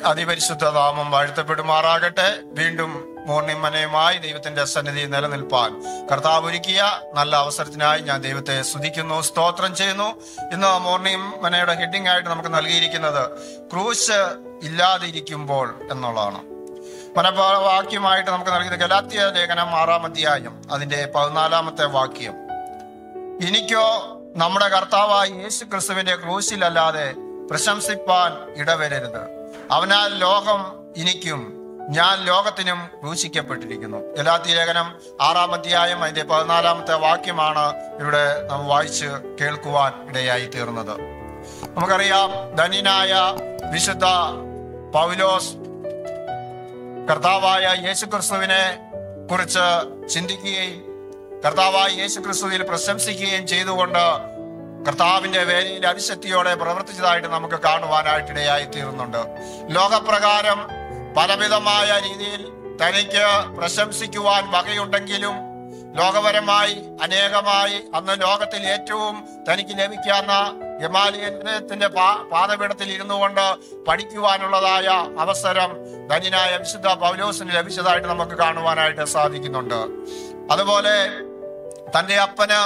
അതിപരിശുദ്ധ നാമം വാഴ്ത്തപ്പെടുമാറാകട്ടെ വീണ്ടും മോർണിംഗ് മനയുമായി ദൈവത്തിന്റെ സന്നിധി നിലനിൽപ്പാൻ കർത്താവ് ഒരുക്കിയ നല്ല അവസരത്തിനായി ഞാൻ ദൈവത്തെ സ്തുതിക്കുന്നു സ്തോത്രം ചെയ്യുന്നു ഇന്ന് മോർണിംഗ് മനയുടെ ഹെഡിംഗ് ആയിട്ട് നമുക്ക് നൽകിയിരിക്കുന്നത് ക്രൂശ് ഇല്ലാതിരിക്കുമ്പോൾ എന്നുള്ളതാണ് മനവാക്യമായിട്ട് നമുക്ക് നൽകിയത് ഗലാത്തിയ ലേഖനം ആറാം അധ്യായം അതിന്റെ പതിനാലാമത്തെ വാക്യം എനിക്കോ നമ്മുടെ കർത്താവായ യേശു ക്രിസ്തുവിന്റെ ക്രൂശിലല്ലാതെ പ്രശംസിപ്പാൻ ഇടവരരുത് അവനാൽ ലോകം എനിക്കും ഞാൻ ലോകത്തിനും ക്രൂശിക്കപ്പെട്ടിരിക്കുന്നു ഗലാത്തി ലേഖനം ആറാം അധ്യായം അതിന്റെ പതിനാലാമത്തെ വാക്യമാണ് ഇവിടെ നാം വായിച്ച് കേൾക്കുവാൻ ഇടയായി തീർന്നത് നമുക്കറിയാം ധന്യനായ വിശുദ്ധ പൗലോസ് കർത്താവായ യേശു ക്രിസ്തുവിനെ കുറിച്ച് ചിന്തിക്കുകയും കർത്താവായ യേശു ക്രിസ്തുവിൽ പ്രശംസിക്കുകയും ചെയ്തുകൊണ്ട് കർത്താവിന്റെ വേലയിൽ അതിശക്തിയോടെ പ്രവർത്തിച്ചതായിട്ട് നമുക്ക് കാണുവാനായിട്ട് ഇടയായി തീർന്നുണ്ട് ലോകപ്രകാരം പലവിധമായ രീതിയിൽ തനിക്ക് പ്രശംസിക്കുവാൻ വകയുണ്ടെങ്കിലും ലോകപരമായി അനേകമായി അന്ന് ലോകത്തിൽ ഏറ്റവും തനിക്ക് ലഭിക്കാവുന്ന ഹിമാലയത്തിന്റെ പാതപീഠത്തിൽ ഇരുന്നു കൊണ്ട് പഠിക്കുവാനുള്ളതായ അവസരം ധന്യനായ വിശുദ്ധ പൗലോസിന് ലഭിച്ചതായിട്ട് നമുക്ക് കാണുവാനായിട്ട് സാധിക്കുന്നുണ്ട് അതുപോലെ തന്റെ അപ്പന്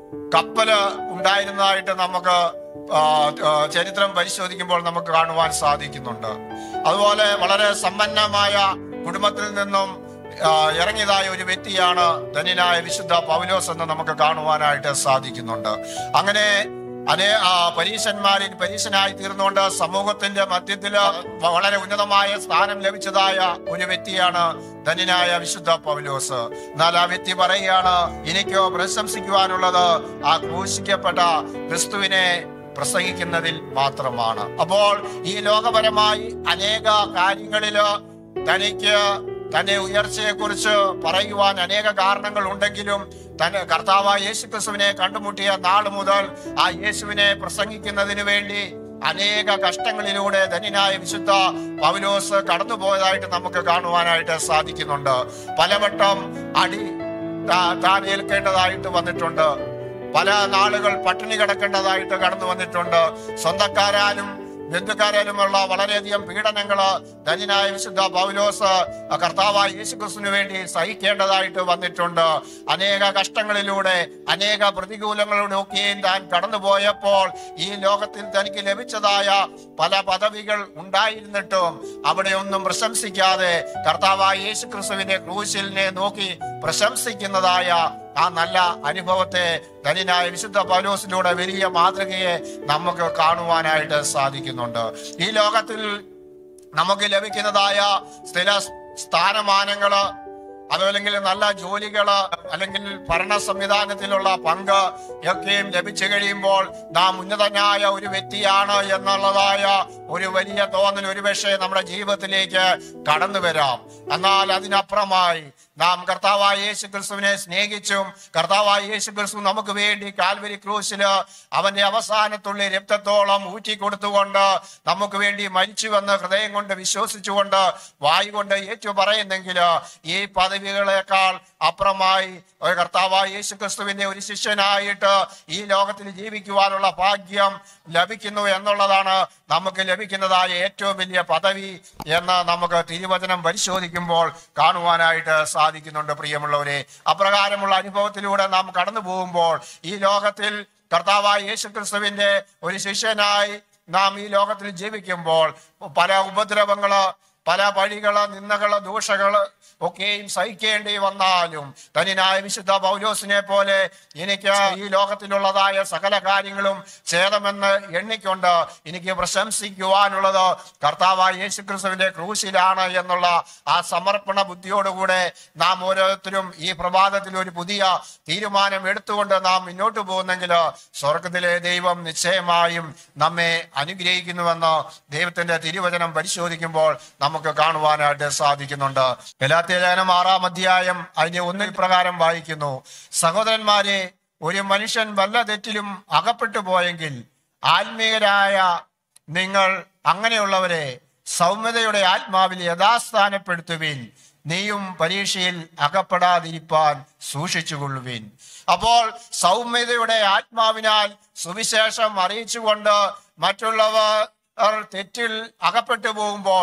കപ്പല് ഉണ്ടായിരുന്നതായിട്ട് നമുക്ക് ആ, ആ, ചരിത്രം പരിശോധിക്കുമ്പോൾ നമുക്ക് കാണുവാൻ സാധിക്കുന്നുണ്ട് അതുപോലെ വളരെ സമ്പന്നമായ കുടുംബത്തിൽ നിന്നും ആ, ഇറങ്ങിയതായ ഒരു വ്യക്തിയാണ് ധന്യനായ വിശുദ്ധ പൗലോസ് എന്ന് നമുക്ക് കാണുവാനായിട്ട് സാധിക്കുന്നുണ്ട് അങ്ങനെ അനേ ആ, പരീശന്മാരിൽ പരീശനായി തീർന്നുകൊണ്ട് സമൂഹത്തിന്റെ മധ്യത്തില് വളരെ ഉന്നതമായ സ്ഥാനം ലഭിച്ചതായ ഒരു വ്യക്തിയാണ് ധന്യനായ വിശുദ്ധ പൗലോസ് എന്നാൽ ആ വ്യക്തി പറയുകയാണ് എനിക്കോ പ്രശംസിക്കുവാനുള്ളത് ആ ക്രൂശിക്കപ്പെട്ട ക്രിസ്തുവിനെ പ്രസംഗിക്കുന്നതിൽ മാത്രമാണ് അപ്പോൾ ഈ ലോകപരമായി അനേക കാര്യങ്ങളില് തനിക്ക് തന്റെ ഉയർച്ചയെ കുറിച്ച് പറയുവാൻ അനേക കാരണങ്ങൾ ഉണ്ടെങ്കിലും തന്റെ കർത്താവായ യേശു ക്രിസ്തുവിനെ കണ്ടുമുട്ടിയ നാൾ മുതൽ ആ യേശുവിനെ പ്രസംഗിക്കുന്നതിന് വേണ്ടി അനേക കഷ്ടങ്ങളിലൂടെ ധന്യനായ വിശുദ്ധ പൗലോസ് കടന്നുപോയതായിട്ട് നമുക്ക് കാണുവാനായിട്ട് സാധിക്കുന്നുണ്ട് പലവട്ടം അടി താ- താൻ ഏൽക്കേണ്ടതായിട്ട് വന്നിട്ടുണ്ട് പല നാളുകൾ പട്ടിണി കിടക്കേണ്ടതായിട്ട് കടന്നു വന്നിട്ടുണ്ട് സ്വന്തക്കാരാലും ബന്ധുക്കാരാലുമുള്ള വളരെയധികം പീഡനങ്ങള് ധന്യനായ വിശുദ്ധ പൗലോസ് കർത്താവായ യേശുക്രിസ്തുവിന് വേണ്ടി സഹിക്കേണ്ടതായിട്ട് വന്നിട്ടുണ്ട് അനേക കഷ്ടങ്ങളിലൂടെ അനേക പ്രതികൂലങ്ങളിലൂടെയൊക്കെയും താൻ കടന്നുപോയപ്പോൾ ഈ ലോകത്തിൽ തനിക്ക് ലഭിച്ചതായ പല പദവികൾ ഉണ്ടായിരുന്നിട്ടും അവിടെ ഒന്നും പ്രശംസിക്കാതെ കർത്താവായ യേശുക്രിസ്തുവിന്റെ ക്രൂശിലിനെ നോക്കി പ്രശംസിക്കുന്നതായ ആ നല്ല അനുഭവത്തെ ധന്യനായ വിശുദ്ധ പൗലോസിലൂടെ വലിയ മാതൃകയെ നമുക്ക് കാണുവാനായിട്ട് സാധിക്കുന്നുണ്ട് ഈ ലോകത്തിൽ നമുക്ക് ലഭിക്കുന്നതായ സ്ഥിര സ്ഥാനമാനങ്ങള് അതല്ലെങ്കിൽ നല്ല ജോലികള് അല്ലെങ്കിൽ ഭരണ സംവിധാനത്തിലുള്ള പങ്ക് ഒക്കെയും ലഭിച്ചു കഴിയുമ്പോൾ നാം ഉന്നതനായ ഒരു വ്യക്തിയാണ് എന്നുള്ളതായ ഒരു വലിയ തോന്നൽ ഒരുപക്ഷെ നമ്മുടെ ജീവിതത്തിലേക്ക് കടന്നു വരാം എന്നാൽ അതിനപ്പുറമായി നാം കർത്താവായ യേശു ക്രിസ്തുവിനെ സ്നേഹിച്ചും കർത്താവായ യേശു ക്രിസ്തു നമുക്ക് വേണ്ടി കാൽവരി ക്രൂശില് അവന്റെ അവസാനത്തുള്ളി രക്തത്തോളം ഊറ്റി കൊടുത്തുകൊണ്ട് നമുക്ക് വേണ്ടി മരിച്ചുവെന്ന് ഹൃദയം കൊണ്ട് വിശ്വസിച്ചുകൊണ്ട് വായു കൊണ്ട് ഏറ്റു പറയുന്നെങ്കിൽ ഈ പദവികളെക്കാൾ അപ്പുറമായി ഒരു കർത്താവായ യേശു ക്രിസ്തുവിന്റെ ഒരു ശിഷ്യനായിട്ട് ഈ ലോകത്തിൽ ജീവിക്കുവാനുള്ള ഭാഗ്യം ലഭിക്കുന്നു എന്നുള്ളതാണ് നമുക്ക് ലഭിക്കുന്നതായ ഏറ്റവും വലിയ പദവി എന്ന് നമുക്ക് തിരുവചനം പരിശോധിക്കുമ്പോൾ കാണുവാനായിട്ട് സാധിക്കുന്നുണ്ട് പ്രിയമുള്ളവരെ അപ്രകാരമുള്ള അനുഭവത്തിലൂടെ നാം കടന്നു പോകുമ്പോൾ ഈ ലോകത്തിൽ കർത്താവായ യേശു ക്രിസ്തുവിന്റെ ഒരു ശിഷ്യനായി നാം ഈ ലോകത്തിൽ ജീവിക്കുമ്പോൾ പല ഉപദ്രവങ്ങള് പല പഴികള് നിന്ദകള് ദൂഷകള് ഒക്കെയും സഹിക്കേണ്ടി വന്നാലും തനിനായ വിശുദ്ധ പൗലോസിനെ പോലെ എനിക്ക് ഈ ലോകത്തിലുള്ളതായ സകല കാര്യങ്ങളും ഛേദമെന്ന് എണ്ണിക്കൊണ്ട് എനിക്ക് പ്രശംസിക്കുവാനുള്ളത് കർത്താവായ യേശു ക്രിസ്തുവിന്റെ ക്രൂശിലാണ് എന്നുള്ള ആ സമർപ്പണ ബുദ്ധിയോടുകൂടെ നാം ഓരോരുത്തരും ഈ പ്രഭാതത്തിൽ ഒരു പുതിയ തീരുമാനം എടുത്തുകൊണ്ട് നാം മുന്നോട്ട് പോകുന്നെങ്കിൽ സ്വർഗത്തിലെ ദൈവം നിശ്ചയമായും നമ്മെ അനുഗ്രഹിക്കുന്നുവെന്ന് ദൈവത്തിന്റെ തിരുവചനം പരിശോധിക്കുമ്പോൾ നമുക്ക് കാണുവാനായിട്ട് സാധിക്കുന്നുണ്ട് ഗലാത്യ ലേഖനം ആറാം അധ്യായം അതിന്റെ ഒന്നിൽ പ്രകാരം വായിക്കുന്നു സഹോദരന്മാരെ ഒരു മനുഷ്യൻ വല്ല തെറ്റിലും അകപ്പെട്ടു പോയെങ്കിൽ ആത്മീയരായ നിങ്ങൾ അങ്ങനെയുള്ളവരെ സൗമ്യതയുടെ ആത്മാവിൽ യഥാസ്ഥാനപ്പെടുത്തുവിൻ നീയും പരീക്ഷയിൽ അകപ്പെടാതിരിപ്പാൻ സൂക്ഷിച്ചുകൊള്ളുവിൻ അപ്പോൾ സൗമ്യതയുടെ ആത്മാവിനാൽ സുവിശേഷം അറിയിച്ചുകൊണ്ട് മറ്റുള്ളവർ തെറ്റിൽ അകപ്പെട്ടു പോകുമ്പോൾ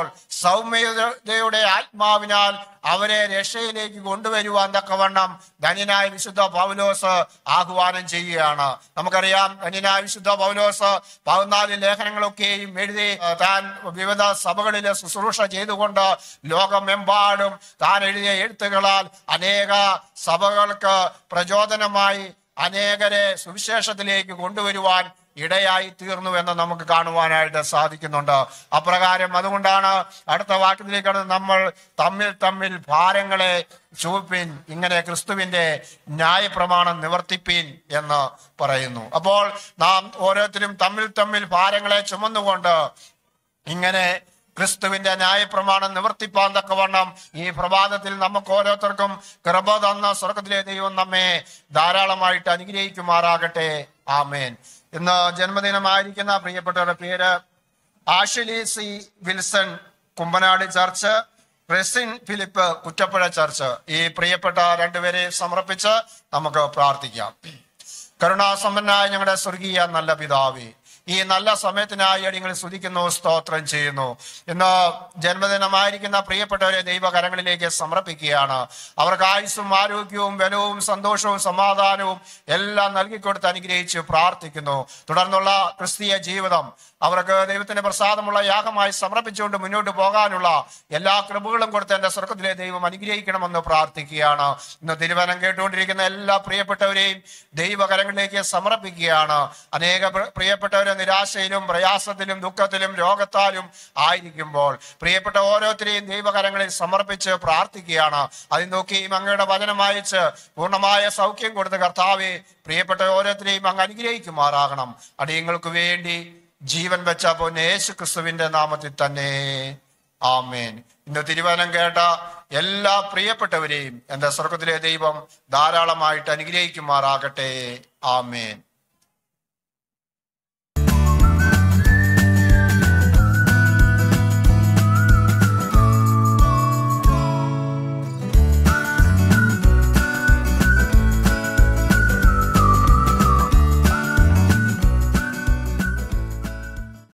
സൗമ്യതയുടെ ആത്മാവിനാൽ അവരെ രക്ഷയിലേക്ക് കൊണ്ടുവരുവാൻ തക്കവണ്ണം ധന്യനായ വിശുദ്ധ പൗലോസ് ആഹ്വാനം ചെയ്യുകയാണ് നമുക്കറിയാം ധന്യനായ വിശുദ്ധ പൗലോസ് പതിനാല് ലേഖനങ്ങളൊക്കെയും എഴുതി ആ, താൻ വിവിധ സഭകളിലെ ശുശ്രൂഷ ചെയ്തുകൊണ്ട് ലോകമെമ്പാടും താൻ എഴുതിയ എഴുത്തുകളാൽ അനേക സഭകൾക്ക് പ്രചോദനമായി അനേകരെ സുവിശേഷത്തിലേക്ക് കൊണ്ടുവരുവാൻ ഇടയായി തീർന്നു എന്ന് നമുക്ക് കാണുവാനായിട്ട് സാധിക്കുന്നുണ്ട് അപ്രകാരം അതുകൊണ്ടാണ് അടുത്ത വാക്യത്തിലേക്ക് കടന്ന് നമ്മൾ തമ്മിൽ തമ്മിൽ ഭാരങ്ങളെ ചുവപ്പിൻ ഇങ്ങനെ ക്രിസ്തുവിന്റെ ന്യായപ്രമാണം നിവർത്തിപ്പിൻ എന്ന് പറയുന്നു അപ്പോൾ നാം ഓരോരുത്തരും തമ്മിൽ തമ്മിൽ ഭാരങ്ങളെ ചുമന്നുകൊണ്ട് ഇങ്ങനെ ക്രിസ്തുവിന്റെ ന്യായപ്രമാണം നിവർത്തിപ്പാൻ തക്കവണ്ണം ഈ പ്രഭാതത്തിൽ നമുക്ക് ഓരോരുത്തർക്കും കൃപ തന്ന സ്വർഗത്തിലെ ദൈവം നമ്മെ ധാരാളമായിട്ട് അനുഗ്രഹിക്കുമാറാകട്ടെ ആമേൻ ഇന്ന് ജന്മദിനമായിരിക്കുന്ന പ്രിയപ്പെട്ടവരുടെ പേര് Ashley C Wilson Kumbanad church Resin Philip Kuttapuzha church ഈ പ്രിയപ്പെട്ട രണ്ടുപേരെ സമർപ്പിച്ച് നമുക്ക് പ്രാർത്ഥിക്കാം കരുണാസമ്പന്നായ ഞങ്ങളുടെ സ്വർഗീയ നല്ല പിതാവേ ഈ നല്ല സമയത്തിനായി അടിങ്ങൾ സ്തുതിക്കുന്നു സ്തോത്രം ചെയ്യുന്നു ഇന്ന് ജന്മദിനമായിരിക്കുന്ന പ്രിയപ്പെട്ടവരെ ദൈവകരങ്ങളിലേക്ക് സമർപ്പിക്കുകയാണ് അവർക്ക് ആയുസ്സും ആരോഗ്യവും ബലവും സന്തോഷവും സമാധാനവും എല്ലാം നൽകിക്കൊടുത്ത് അനുഗ്രഹിച്ച് പ്രാർത്ഥിക്കുന്നു തുടർന്നുള്ള ക്രിസ്തീയ ജീവിതം അവർക്ക് ദൈവത്തിന്റെ പ്രസാദമുള്ള യാഗമായി സമർപ്പിച്ചുകൊണ്ട് മുന്നോട്ട് പോകാനുള്ള എല്ലാ കൃപകളും കൊടുത്ത് എന്റെ സ്വർഗത്തിലെ ദൈവം അനുഗ്രഹിക്കണമെന്ന് പ്രാർത്ഥിക്കുകയാണ് ഇന്ന് തിരുവനം കേട്ടുകൊണ്ടിരിക്കുന്ന എല്ലാ പ്രിയപ്പെട്ടവരെയും ദൈവകരങ്ങളിലേക്ക് സമർപ്പിക്കുകയാണ് അനേക പ്ര- പ്രിയപ്പെട്ടവരെ നിരാശയിലും പ്രയാസത്തിലും ദുഃഖത്തിലും രോഗത്താലും ആയിരിക്കുമ്പോൾ പ്രിയപ്പെട്ട ഓരോരുത്തരെയും ദൈവകരങ്ങളിൽ സമർപ്പിച്ച് പ്രാർത്ഥിക്കുകയാണ് അതിൽ നോക്കിയും അങ്ങയുടെ വചനം അയച്ച് പൂർണ്ണമായ സൗഖ്യം കൊടുത്ത് കർത്താവെ പ്രിയപ്പെട്ട ഓരോരുത്തരെയും അങ്ങ് അനുഗ്രഹിക്കുമാറാകണം അടിയങ്ങൾക്ക് വേണ്ടി ജീവൻ വെച്ച പൊന്നെ യേശു ക്രിസ്തുവിന്റെ നാമത്തിൽ തന്നെ ആമേൻ ഇന്ന് തിരുവനം കേട്ട എല്ലാ പ്രിയപ്പെട്ടവരെയും എന്റെ സ്വർഗത്തിലെ ദൈവം ധാരാളമായിട്ട് അനുഗ്രഹിക്കുമാറാകട്ടെ ആമേൻ